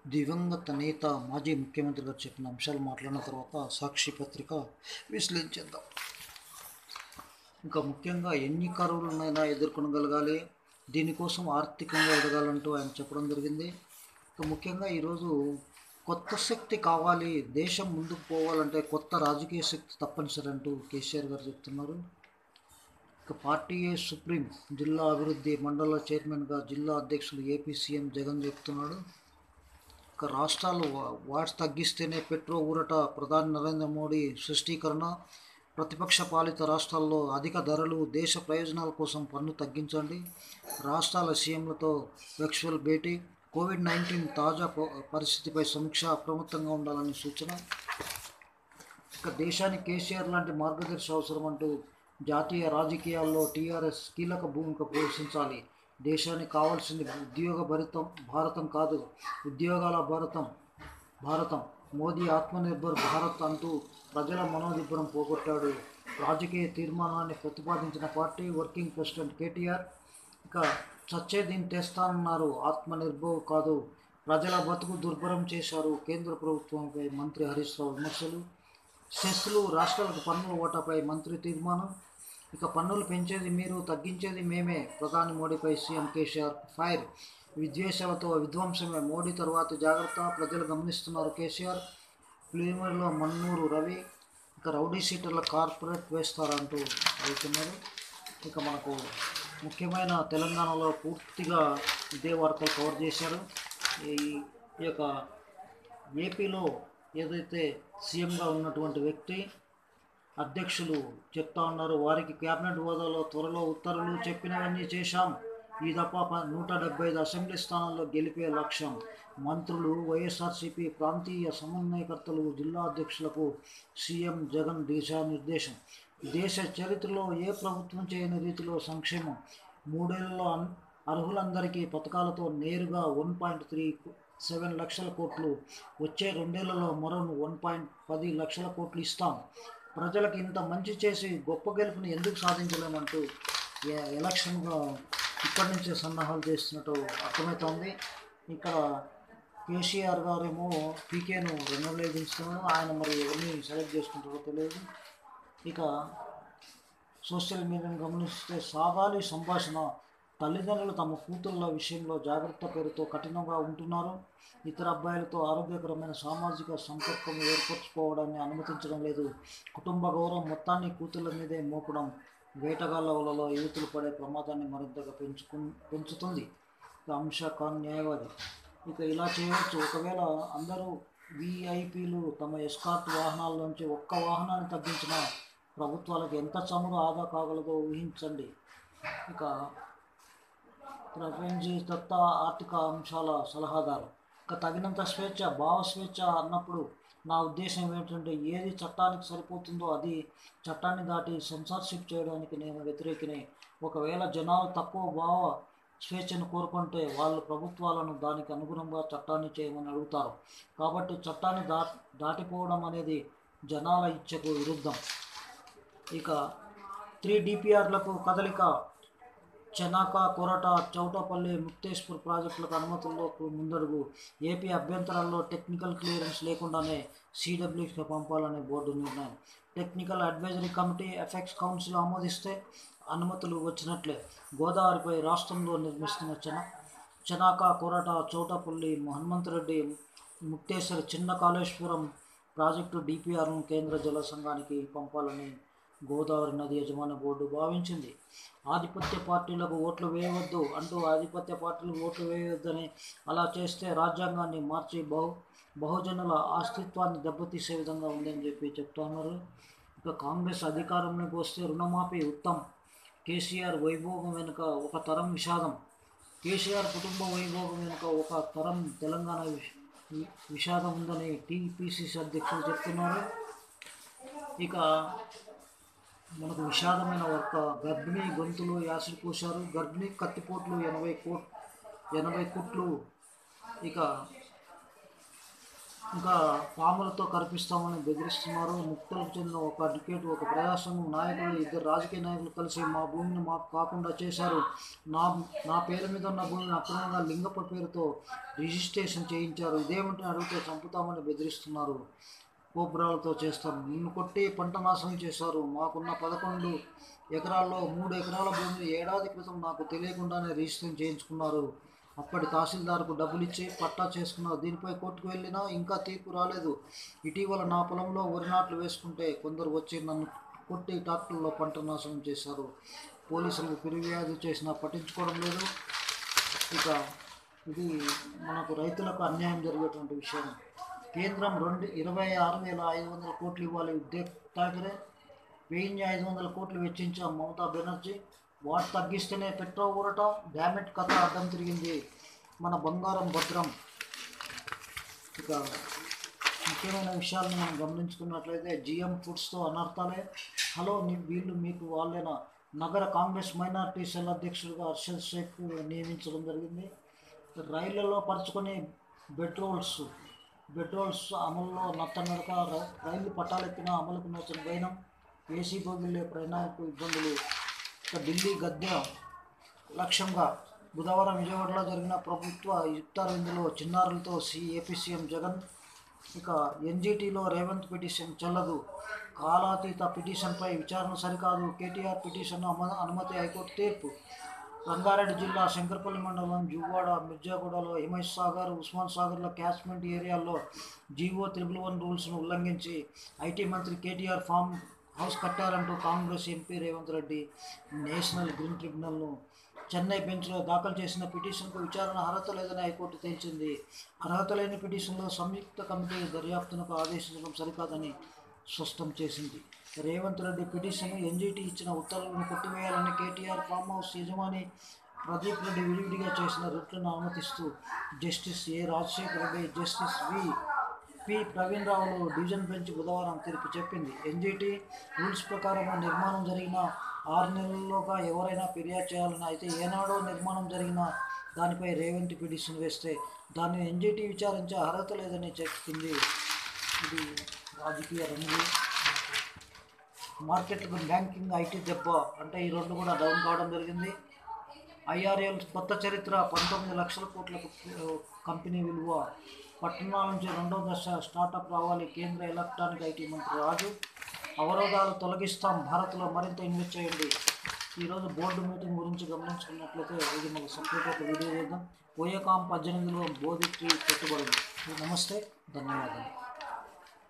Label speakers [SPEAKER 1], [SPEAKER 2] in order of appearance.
[SPEAKER 1] దివంగత నేత మాజీ ముఖ్యమంత్రి గారు చెప్పిన అంశాలు మాట్లాడిన తర్వాత సాక్షి పత్రిక విశ్లేషించేద్దాం ఇంకా ముఖ్యంగా ఎన్ని కరువులనైనా ఎదుర్కొనగలగాలి దీనికోసం ఆర్థికంగా ఎదగాలంటూ ఆయన చెప్పడం జరిగింది ఇంకా ముఖ్యంగా ఈరోజు కొత్త శక్తి కావాలి దేశం ముందుకు పోవాలంటే కొత్త రాజకీయ శక్తి తప్పనిసరి అంటూ కేసీఆర్ గారు చెప్తున్నారు ఇక పార్టీ సుప్రీం జిల్లా అభివృద్ధి మండల చైర్మన్గా జిల్లా అధ్యక్షులు ఏపీ సీఎం జగన్ చెప్తున్నాడు ఇక రాష్ట్రాలు వా- వాట్స్ తగ్గిస్తేనే పెట్రో ఊరట ప్రధాని నరేంద్ర మోడీ సృష్టీకరణ ప్రతిపక్ష పాలిత రాష్ట్రాల్లో అధిక ధరలు దేశ ప్రయోజనాల కోసం పన్ను తగ్గించండి రాష్ట్రాల సీఎంలతో వర్చువల్ భేటీ కోవిడ్ నైన్టీన్ తాజా ప- పరిస్థితిపై సమీక్ష అప్రమత్తంగా ఉండాలని సూచన ఇక దేశానికి కేసీఆర్ లాంటి మార్గదర్శి అవసరం అంటూ జాతీయ రాజకీయాల్లో టీఆర్ఎస్ కీలక భూమిక పోషించాలి దేశానికి కావాల్సింది ఉద్యోగ భరితం భారతం కాదు ఉద్యోగాల భారతం భారతం మోదీ ఆత్మనిర్భర్ భారత్ అంటూ ప్రజల మనోదిబ్బరం పోగొట్టాడు రాజకీయ తీర్మానాన్ని ప్రతిపాదించిన పార్టీ వర్కింగ్ ప్రెసిడెంట్ కేటీఆర్ ఇక చచ్చేదీన్ని తెస్తానన్నారు ఆత్మనిర్భర్ కాదు ప్రజల బతుకు దుర్భరం చేశారు కేంద్ర ప్రభుత్వంపై మంత్రి హరీష్ రావు విమర్శలు సెస్లు రాష్ట్రాలకు పన్నుల ఓటాపై మంత్రి తీర్మానం ఇక పన్నులు పెంచేది మీరు తగ్గించేది మేమే ప్రధాని మోడీపై సీఎం కేసీఆర్ ఫైర్ విద్వేషాలతో విధ్వంసమే మోడీ తర్వాత జాగ్రత్త ప్రజలు గమనిస్తున్నారు కేసీఆర్ ప్లీమర్లో మన్నూరు రవి ఇక రౌడీ సీటర్ల కార్పొరేట్ వేస్తారంటూ వెళ్తున్నారు ఇక మనకు ముఖ్యమైన తెలంగాణలో పూర్తిగా ఇదే వార్తలు కవర్ చేశారు ఈ ఈ యొక్క ఏపీలో ఏదైతే సీఎంగా ఉన్నటువంటి వ్యక్తి అధ్యక్షులు చెప్తా ఉన్నారు వారికి కేబినెట్ హోదాలో త్వరలో ఉత్తర్వులు చెప్పినవన్నీ చేశాం ఈ దఫా ప- నూట డెబ్బై ఐదు అసెంబ్లీ స్థానాల్లో గెలిపే లక్ష్యం మంత్రులు వైఎస్ఆర్సీపీ ప్రాంతీయ సమన్వయకర్తలు జిల్లా అధ్యక్షులకు సీఎం జగన్ దిశానిర్దేశం దేశ చరిత్రలో ఏ ప్రభుత్వం చేయని రీతిలో సంక్షేమం మూడేళ్లలో అన్- అర్హులందరికీ పథకాలతో నేరుగా వన్ పాయింట్ త్రీ సెవెన్ లక్షల కోట్లు వచ్చే రెండేళ్లలో మరో వన్ పాయింట్ పది లక్షల కోట్లు ఇస్తాం ప్రజలకు ఇంత మంచి చేసి గొప్ప గెలుపుని ఎందుకు సాధించలేమంటూ ఎ- ఎలక్షన్గా ఇప్పటి నుంచే సన్నాహాలు చేస్తున్నట్టు అర్థమవుతోంది ఇక్కడ కేసీఆర్ గారేమో పీకేను రెండు దించుతున్నారు ఆయన మరి ఎవరిని సెలెక్ట్ చేసుకుంటారో తెలియదు ఇక సోషల్ మీడియాను గమనిస్తే సాగాలి సంభాషణ తల్లిదండ్రులు తమ కూతుళ్ళ విషయంలో జాగ్రత్త పేరుతో కఠినంగా ఉంటున్నారు ఇతర అబ్బాయిలతో ఆరోగ్యకరమైన సామాజిక సంపర్కం ఏర్పరచుకోవడాన్ని అనుమతించడం లేదు కుటుంబ గౌరవం మొత్తాన్ని కూతుళ్ళ మీదే మోపడం వేటగాళ్ళ వలలో యువతులు పడే ప్రమాదాన్ని మరింతగా పెంచుకు పెంచుతుంది ఇక అంశ ఖాన్ న్యాయవాది ఇక ఇలా చేయవచ్చు ఒకవేళ అందరూ విఐపీలు తమ ఎస్కార్ట్ వాహనాల నుంచి ఒక్క వాహనాన్ని తగ్గించిన ప్రభుత్వాలకు ఎంత చమురు ఆదా కాగలదో ఊహించండి ఇక ప్రపంచ దత్త ఆర్థిక అంశాల సలహాదారు ఇక తగినంత స్వేచ్ఛ భావ స్వేచ్ఛ అన్నప్పుడు నా ఉద్దేశం ఏంటంటే ఏది చట్టానికి సరిపోతుందో అది చట్టాన్ని దాటి సెన్సార్షిప్ చేయడానికి నేను వ్యతిరేకినే ఒకవేళ జనాలు తక్కువ భావ స్వేచ్ఛను కోరుకుంటే వాళ్ళు ప్రభుత్వాలను దానికి అనుగుణంగా చట్టాన్ని చేయమని అడుగుతారు కాబట్టి చట్టాన్ని దా దాటిపోవడం అనేది జనాల ఇచ్చకు విరుద్ధం ఇక త్రీ డిపిఆర్లకు కదలిక చెనాక కొరట చౌటపల్లి ముక్తేశ్వర్ ప్రాజెక్టులకు అనుమతుల్లోకి ముందడుగు ఏపీ అభ్యంతరాల్లో టెక్నికల్ క్లియరెన్స్ లేకుండానే సిడబ్ల్యూకి పంపాలనే బోర్డు నిర్ణయం technical advisory committee effects council ఆమోదిస్తే అనుమతులు వచ్చినట్లే గోదావరిపై రాష్ట్రంలో నిర్మిస్తున్న చెన చెనాక కొరట చౌటపల్లి హనుమంతరెడ్డి ముక్తేశ్వర్ చిన్న కాళేశ్వరం ప్రాజెక్టు డిపిఆర్ను కేంద్ర జల సంఘానికి పంపాలని గోదావరి నది యజమాని బోర్డు భావించింది ఆధిపత్య పార్టీలకు ఓట్లు వేయవద్దు అంటూ ఆధిపత్య పార్టీలకు ఓట్లు వేయవద్దని అలా చేస్తే రాజ్యాంగాన్ని మార్చి బహు బహుజనుల అస్తిత్వాన్ని దెబ్బతీసే విధంగా ఉందని చెప్పి చెప్తున్నారు ఇక కాంగ్రెస్ అధికారంలోకి వస్తే రుణమాఫీ ఉత్తమ్ కేసీఆర్ వైభోగం వెనుక ఒక తరం విషాదం కేసీఆర్ కుటుంబ వైభోగం వెనుక ఒక తరం తెలంగాణ విష- వి- విషాదం ఉందని టీపీసీసీ అధ్యక్షులు చెప్తున్నారు ఇక మనకు విషాదమైన ఒక గర్భిణీ గొంతులు యాసిడ్ పోశారు గర్భిణీ కత్తిపోట్లు ఎనభై కోట్ ఎనభై కుట్లు ఇక ఇంకా పాములతో కనిపిస్తామని బెదిరిస్తున్నారు ముక్తలకు చెందిన ఒక అడ్వకేట్ ఒక ప్రజాసంఘం నాయకులు ఇద్దరు రాజకీయ నాయకులు కలిసి మా భూమిని మాకు కాకుండా చేశారు నా నా పేరు మీద ఉన్న భూమిని అక్రమంగా లింగప్ప పేరుతో రిజిస్ట్రేషన్ చేయించారు ఇదేమిటని అడిగితే చంపుతామని బెదిరిస్తున్నారు కోపురాలతో చేస్తారు నిన్ను కొట్టి పంట నాశనం చేశారు మాకున్న పదకొండు ఎకరాల్లో మూడు ఎకరాల భూమిని ఏడాది క్రితం నాకు తెలియకుండానే రిజిస్ట్రేషన్ చేయించుకున్నారు అప్పటి తహసీల్దార్కు డబ్బులు ఇచ్చి పట్టా చేసుకున్నారు దీనిపై కోర్టుకు వెళ్ళినా ఇంకా తీర్పు రాలేదు ఇటీవల నా పొలంలో వరి నాట్లు వేసుకుంటే కొందరు వచ్చి నన్ను కొట్టి ట్రాక్టర్లో పంట నాశనం చేశారు పోలీసులకు ఫిర్యాదు చేసినా పట్టించుకోవడం లేదు ఇక ఇది మనకు రైతులకు అన్యాయం జరిగేటువంటి విషయం కేంద్రం రెండు ఇరవై ఆరు వేల ఐదు వందల కోట్లు ఇవ్వాలి ఉద్యోగ్ ఠాకరే వెయ్యి ఐదు వందల కోట్లు వెచ్చించాం మమతా బెనర్జీ వాట్ తగ్గిస్తేనే పెట్రో ఊరట డ్యామెట్ కథ అడ్డం తిరిగింది మన బంగారం భద్రం ఇక ముఖ్యమైన విషయాలను మనం గమనించుకున్నట్లయితే జిఎం ఫుడ్స్తో అనర్థాలే హలో నీ వీళ్ళు మీకు వాళ్ళైన నగర కాంగ్రెస్ మైనార్టీ సెల్ అధ్యక్షుడిగా అర్షద్ షేక్ నియమించడం జరిగింది రైళ్లలో పరుచుకొని బెట్రోల్స్ బెట్రోల్స్ అమలులో నత్తనడక ర- రైళ్లు పట్టాలెక్కిన అమలుకు నోచిన వైనం ఏసీ బోగిల్లే ప్రయాణికు ఇబ్బందులు ఇక ఢిల్లీ గద్దె లక్ష్యంగా బుధవారం విజయవాడలో జరిగిన ప్రభుత్వ ఇఫ్తార్ విందులో చిన్నారులతో సి ఏపీ సీఎం జగన్ ఇక ఎన్జిటిలో రేవంత్ పిటిషన్ చెల్లదు కాలాతీత పిటిషన్పై విచారణ సరికాదు కేటీఆర్ పిటిషన్ అమ అనుమతి హైకోర్టు తీర్పు రంగారెడ్డి జిల్లా శంకరపల్లి మండలం జువ్వాడ మిర్జాగూడలో హిమేష్ సాగర్ ఉస్మాన్ సాగర్ల క్యాచ్మెంట్ ఏరియాల్లో జీవో త్రిబుల్ వన్ రూల్స్ను ఉల్లంఘించి ఐటీ మంత్రి కేటీఆర్ ఫామ్ హౌస్ కట్టారంటూ Congress MP Revanth Reddy national green ట్రిబ్యునల్ను చెన్నై బెంచ్లో దాఖలు చేసిన పిటిషన్కు విచారణ అర్హత లేదని హైకోర్టు తేల్చింది అర్హత లేని పిటిషన్లో సంయుక్త కమిటీ దర్యాప్తునకు ఆదేశించడం సరికాదని స్పష్టం చేసింది రేవంత్ రెడ్డి పిటిషన్ ఎన్జీటీ ఇచ్చిన ఉత్తర్వులను కొట్టివేయాలని కేటీఆర్ ఫామ్ హౌస్ యజమాని ప్రదీప్ రెడ్డి విడివిడిగా చేసిన రిట్లను అనుమతిస్తూ justice A Rajasekhara Reddy justice V P Praveen రావులు డివిజన్ బెంచ్ బుధవారం తీర్పు చెప్పింది ఎన్జిటి రూల్స్ ప్రకారం నిర్మాణం జరిగిన ఆరు నెలల్లోగా ఎవరైనా ఫిర్యాదు చేయాలని అయితే ఏనాడో నిర్మాణం జరిగిన దానిపై రేవంత్ పిటిషన్ వేస్తే దాన్ని ఎన్జిటి విచారించే అర్హత లేదని చెప్పింది ఇది రాజకీయ రంగు మార్కెట్లకు బ్యాంకింగ్ ఐటీ దెబ్బ అంటే ఈ రెండు కూడా డౌన్ కావడం జరిగింది ఐఆర్ఎల్ కొత్త చరిత్ర పంతొమ్మిది లక్షల కోట్లకు ఆ, కంపెనీ విలువ పట్టణాల నుంచి రెండవ దశ స్టార్టప్ రావాలి కేంద్ర ఎలక్ట్రానిక్ ఐటీ మంత్రి రాజు అవరోధాలు తొలగిస్తాం భారత్లో మరింత ఇన్వెస్ట్ చేయండి ఈరోజు బోర్డు మీటింగ్ గురించి గమనించుకున్నట్లయితే ఇది మనకు సపరేట్ ఒక వీడియో చేద్దాం ఓయకాం పద్దెనిమిదిలో బోధి ట్రీ పెట్టుబడులు నమస్తే ధన్యవాదాలు